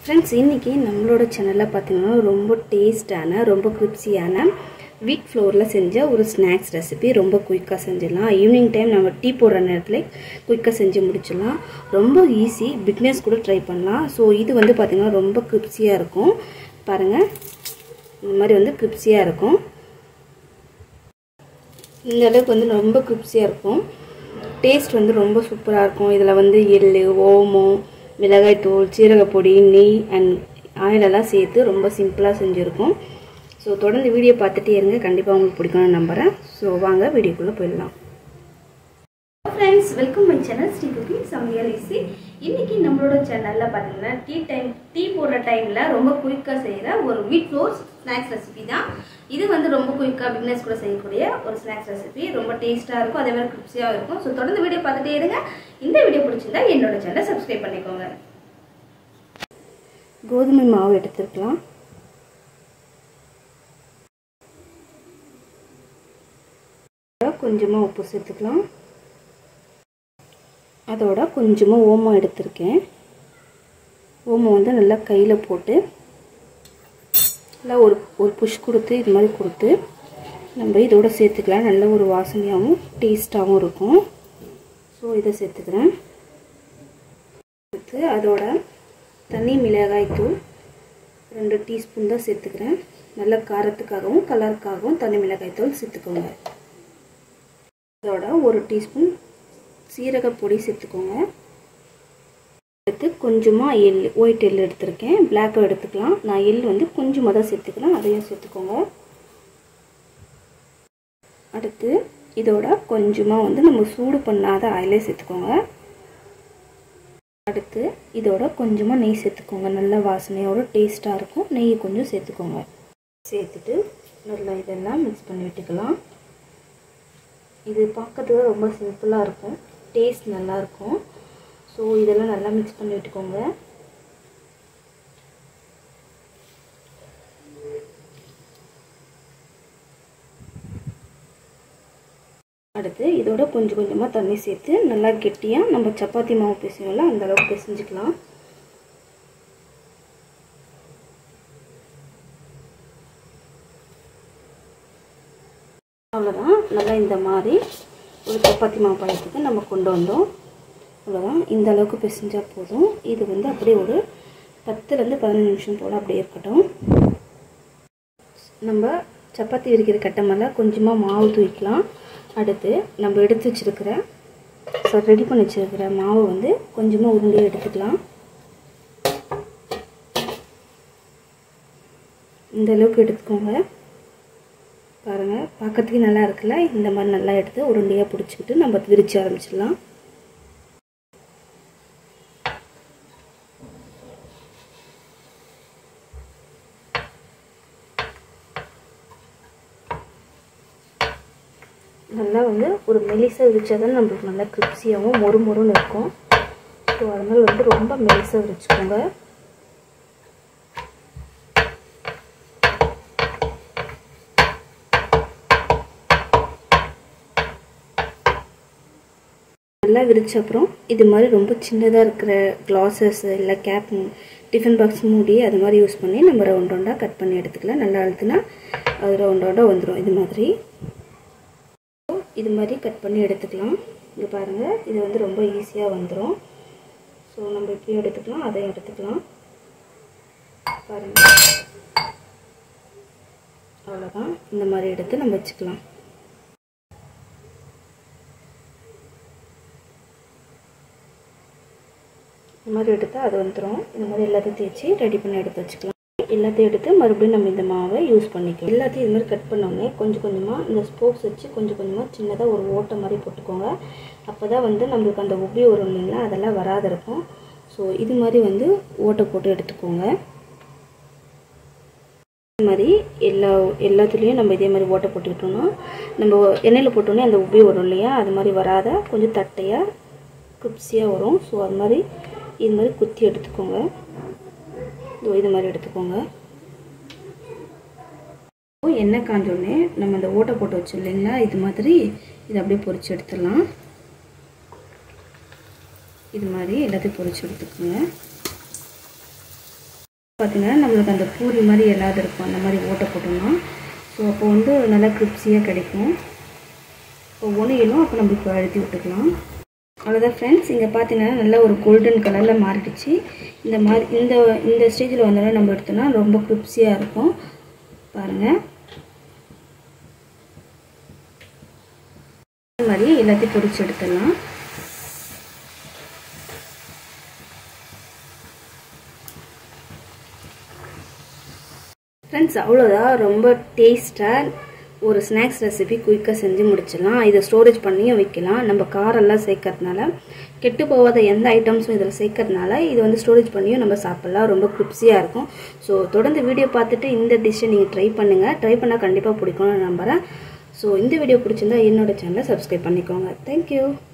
friends இன்றைக்கி நம்மளோட சேனலில் பார்த்தீங்கன்னா ரொம்ப டேஸ்டான ரொம்ப கிரிப்ஸியான வீட் ஃப்ளோரில் செஞ்ச ஒரு ஸ்நாக்ஸ் ரெசிபி ரொம்ப குயிக்காக செஞ்சிடலாம் ஈவினிங் டைம் நம்ம டீ போடுற நேரத்தில் குயிக்காக செஞ்சு முடிச்சிடலாம் ரொம்ப ஈஸி பிக்னஸ் கூட ட்ரை பண்ணலாம் ஸோ இது வந்து பார்த்திங்கன்னா ரொம்ப கிரிப்ஸியாக இருக்கும் பாருங்கள் இந்த மாதிரி வந்து கிரிப்ஸியாக இருக்கும் இந்த அளவுக்கு வந்து ரொம்ப கிரிப்ஸியாக இருக்கும் டேஸ்ட் வந்து ரொம்ப சூப்பராக இருக்கும் இதில் வந்து எள் ஓமம் மிளகாய்த்தூள் சீரகப்பொடி நெய் அண்ட் ஆயிலெல்லாம் சேர்த்து ரொம்ப சிம்பிளாக செஞ்சுருக்கோம் ஸோ தொடர்ந்து வீடியோ பார்த்துட்டே இருங்க கண்டிப்பாக உங்களுக்கு பிடிக்கும்னு நம்புகிறேன் ஸோ வாங்க வீடியோக்குள்ளே போயிடலாம் friends welcome my channel Sri cooking சமையல் ஈஸி இன்றைக்கி நம்மளோட சேனலில் பார்த்தீங்கன்னா டீ டைம் டீ போடுற டைமில் ரொம்ப குயிக்காக செய்கிற ஒரு வீட் ஃப்ளோர்ஸ் ஸ்நாக்ஸ் ரெசிபி தான் இது வந்து ரொம்ப குயிக்காக பிக்னஸ் கூட செய்யக்கூடிய ஒரு ஸ்நாக்ஸ் ரெசிபி ரொம்ப டேஸ்ட்டாக இருக்கும் அதே மாதிரி கிரிப்ஸியாக இருக்கும் ஸோ தொடர்ந்து வீடியோ பார்த்துட்டே இருங்க இந்த வீடியோ பிடிச்சிருந்தா என்னோட சேனலை சப்ஸ்கிரைப் பண்ணிக்கோங்க கோதுமை மாவு எடுத்துருக்கலாம் கொஞ்சமாக உப்பு சேர்த்துக்கலாம் அதோட கொஞ்சமாக ஓமம் எடுத்திருக்கேன் ஓமம் வந்து நல்லா கையில் போட்டு நல்லா ஒரு ஒரு புஷ் கொடுத்து இது மாதிரி கொடுத்து நம்ம இதோட சேர்த்துக்கலாம் நல்ல ஒரு வாசனையாகவும் டேஸ்ட்டாகவும் இருக்கும் ஸோ இதை சேர்த்துக்கிறேன் சேர்த்து அதோட தனி மிளகாய் தூள் ரெண்டு டீஸ்பூன் தான் சேர்த்துக்கிறேன் நல்ல காரத்துக்காகவும் கலருக்காகவும் தனி மிளகாய் தூள் சேர்த்துக்கோங்க அதோட ஒரு டீஸ்பூன் சீரக பொடி சேர்த்துக்கோங்க எடுத்து கொஞ்சமாக எள் ஒயிட் எள் எடுத்திருக்கேன் பிளாக்கும் எடுத்துக்கலாம் நான் எள் வந்து கொஞ்சமாக தான் சேர்த்துக்கிறேன் அதையும் சேர்த்துக்கோங்க அடுத்து இதோட கொஞ்சமாக வந்து நம்ம சூடு பண்ணாத ஆயிலே சேர்த்துக்கோங்க அடுத்து இதோட கொஞ்சமாக நெய் சேர்த்துக்கோங்க நல்ல வாசனையோட டேஸ்ட்டாக இருக்கும் நெய் கொஞ்சம் சேர்த்துக்கோங்க சேர்த்துட்டு நல்லா இதெல்லாம் மிக்ஸ் பண்ணி விட்டுக்கலாம் இது பார்க்கறதுக்கு ரொம்ப சிம்பிளாக இருக்கும் டேஸ்ட் நல்லாயிருக்கும் ஸோ இதெல்லாம் நல்லா மிக்ஸ் பண்ணி விட்டுக்கோங்க அடுத்து இதோட கொஞ்சம் கொஞ்சமாக தண்ணி சேர்த்து நல்லா கெட்டியாக நம்ம சப்பாத்தி மாவு பிசையோம்ல அந்த அளவுக்கு பிசைஞ்சிக்கலாம் அவ்வளோதான் நல்லா இந்த மாதிரி ஒரு சப்பாத்தி மாவு பழத்துக்கு நம்ம கொண்டு வந்தோம் அவ்வளோதான் இந்த அளவுக்கு பிசைஞ்சால் போதும் இது வந்து அப்படியே ஒரு பத்துலேருந்து பதினஞ்சு நிமிஷம் போல் அப்படியே இருக்கட்டும் நம்ம சப்பாத்தி விரிக்கிற கட்டை மேலே கொஞ்சமாக மாவு தூக்கிக்கலாம் அடுத்து நம்ம எடுத்து வச்சுருக்கிற ஸோ ரெடி பண்ணி வச்சுருக்கிற மாவை வந்து கொஞ்சமாக உருண்டையாக எடுத்துக்கலாம் இந்த அளவுக்கு எடுத்துக்கோங்க பாருங்கள் பார்க்கறதுக்கு நல்லா இருக்குல்ல இந்த மாதிரி நல்லா எடுத்து உருண்டையாக பிடிச்சிக்கிட்டு நம்ம விரிச்சு ஆரம்பிச்சிடலாம் நல்லா வந்து ஒரு மெலிசாக விரிச்சா தான் நம்மளுக்கு நல்லா கிரிப்ஸியாகவும் மொறு மொறுன்னு இருக்கும் ஸோ அதனால் வந்து ரொம்ப மெலிசாக விரிச்சுக்கோங்க நல்லா விரிச்ச அப்புறம் இது மாதிரி ரொம்ப சின்னதாக இருக்கிற கிளாஸஸ் இல்லை கேப் டிஃபன் பாக்ஸ் மூடி அது மாதிரி யூஸ் பண்ணி நம்ம ரவுண்ட் ரவுண்டாக கட் பண்ணி எடுத்துக்கலாம் நல்லா அழுத்துனா அது ரவுண்ட் ரவுண்டாக வந்துடும் இது மாதிரி இது மாதிரி கட் பண்ணி எடுத்துக்கலாம் இங்கே பாருங்கள் இது வந்து ரொம்ப ஈஸியாக வந்துடும் ஸோ நம்ம இப்படியும் எடுத்துக்கலாம் அதையும் எடுத்துக்கலாம் பாருங்கள் அவ்வளோதான் இந்த மாதிரி எடுத்து நம்ம வச்சுக்கலாம் இந்த மாதிரி எடுத்தால் அது வந்துடும் இந்த மாதிரி எல்லாத்தையும் தேய்ச்சி ரெடி பண்ணி எடுத்து வச்சுக்கலாம் எல்லாத்தையும் எடுத்து மறுபடியும் நம்ம இந்த மாவை யூஸ் பண்ணிக்கலாம் எல்லாத்தையும் இது மாதிரி கட் பண்ணோடனே கொஞ்சம் கொஞ்சமாக இந்த ஸ்போக்ஸ் வச்சு கொஞ்சம் கொஞ்சமாக சின்னதாக ஒரு ஓட்டை மாதிரி போட்டுக்கோங்க அப்போ தான் வந்து நம்மளுக்கு அந்த உப்பி வரும் இல்லைங்களா அதெல்லாம் வராத இருக்கும் ஸோ இது மாதிரி வந்து ஓட்டை போட்டு எடுத்துக்கோங்க இது மாதிரி எல்லா எல்லாத்துலேயும் நம்ம இதே மாதிரி ஓட்டை போட்டுக்கிட்டோம்னா நம்ம எண்ணெயில் போட்டோன்னே அந்த உப்பி வரும் இல்லையா அது மாதிரி வராத கொஞ்சம் தட்டையாக குப்ஸியாக வரும் ஸோ அது மாதிரி இது மாதிரி குத்தி எடுத்துக்கோங்க இது மாதிரி எடுத்துக்கோங்க எண்ணெய் காஞ்சோடனே நம்ம அந்த ஓட்டை போட்டு வச்சோம் இல்லைங்களா இது மாதிரி இதை அப்படியே பொரிச்சு எடுத்துடலாம் இது மாதிரி எல்லாத்தையும் பொரிச்சு எடுத்துக்கோங்க பார்த்தீங்கன்னா நம்மளுக்கு அந்த பூரி மாதிரி எல்லாது இருக்கும் அந்த மாதிரி ஓட்டை போட்டோம்னா ஸோ அப்போ வந்து நல்லா கிரிப்ஸியாக கிடைக்கும் இப்போ ஒன்றையிலும் அப்போ நம்ம இப்போ அழுத்தி விட்டுக்கலாம் அவ்வளோதான் ஃப்ரெண்ட்ஸ் இங்கே பார்த்தீங்கன்னா நல்லா ஒரு கோல்டன் கலரில் மாறிடுச்சு இந்த மாதிரி இந்த இந்த ஸ்டேஜில் வந்தோடனே நம்ம எடுத்தோம்னா ரொம்ப கிரிப்ஸியாக இருக்கும் பாருங்கள் இந்த மாதிரி எல்லாத்தையும் பொரிச்சு எடுத்துடலாம் ஃப்ரெண்ட்ஸ் அவ்வளோதான் ரொம்ப டேஸ்ட்டாக ஒரு ஸ்நாக்ஸ் ரெசிபி குயிக்காக செஞ்சு முடிச்சிடலாம் இதை ஸ்டோரேஜ் பண்ணியும் வைக்கலாம் நம்ம காரெல்லாம் சேர்க்கறதுனால கெட்டு போகாத எந்த ஐட்டம்ஸும் இதில் சேர்க்கறதுனால இது வந்து ஸ்டோரேஜ் பண்ணியும் நம்ம சாப்பிட்லாம் ரொம்ப கிரிப்ஸியாக இருக்கும் ஸோ தொடர்ந்து வீடியோ பார்த்துட்டு இந்த டிஷ்ஷை நீங்கள் ட்ரை பண்ணுங்கள் ட்ரை பண்ணால் கண்டிப்பாக பிடிக்கும்னு நம்புகிறேன் ஸோ இந்த வீடியோ பிடிச்சிருந்தா என்னோட சேனலை சப்ஸ்கிரைப் பண்ணிக்கோங்க தேங்க்யூ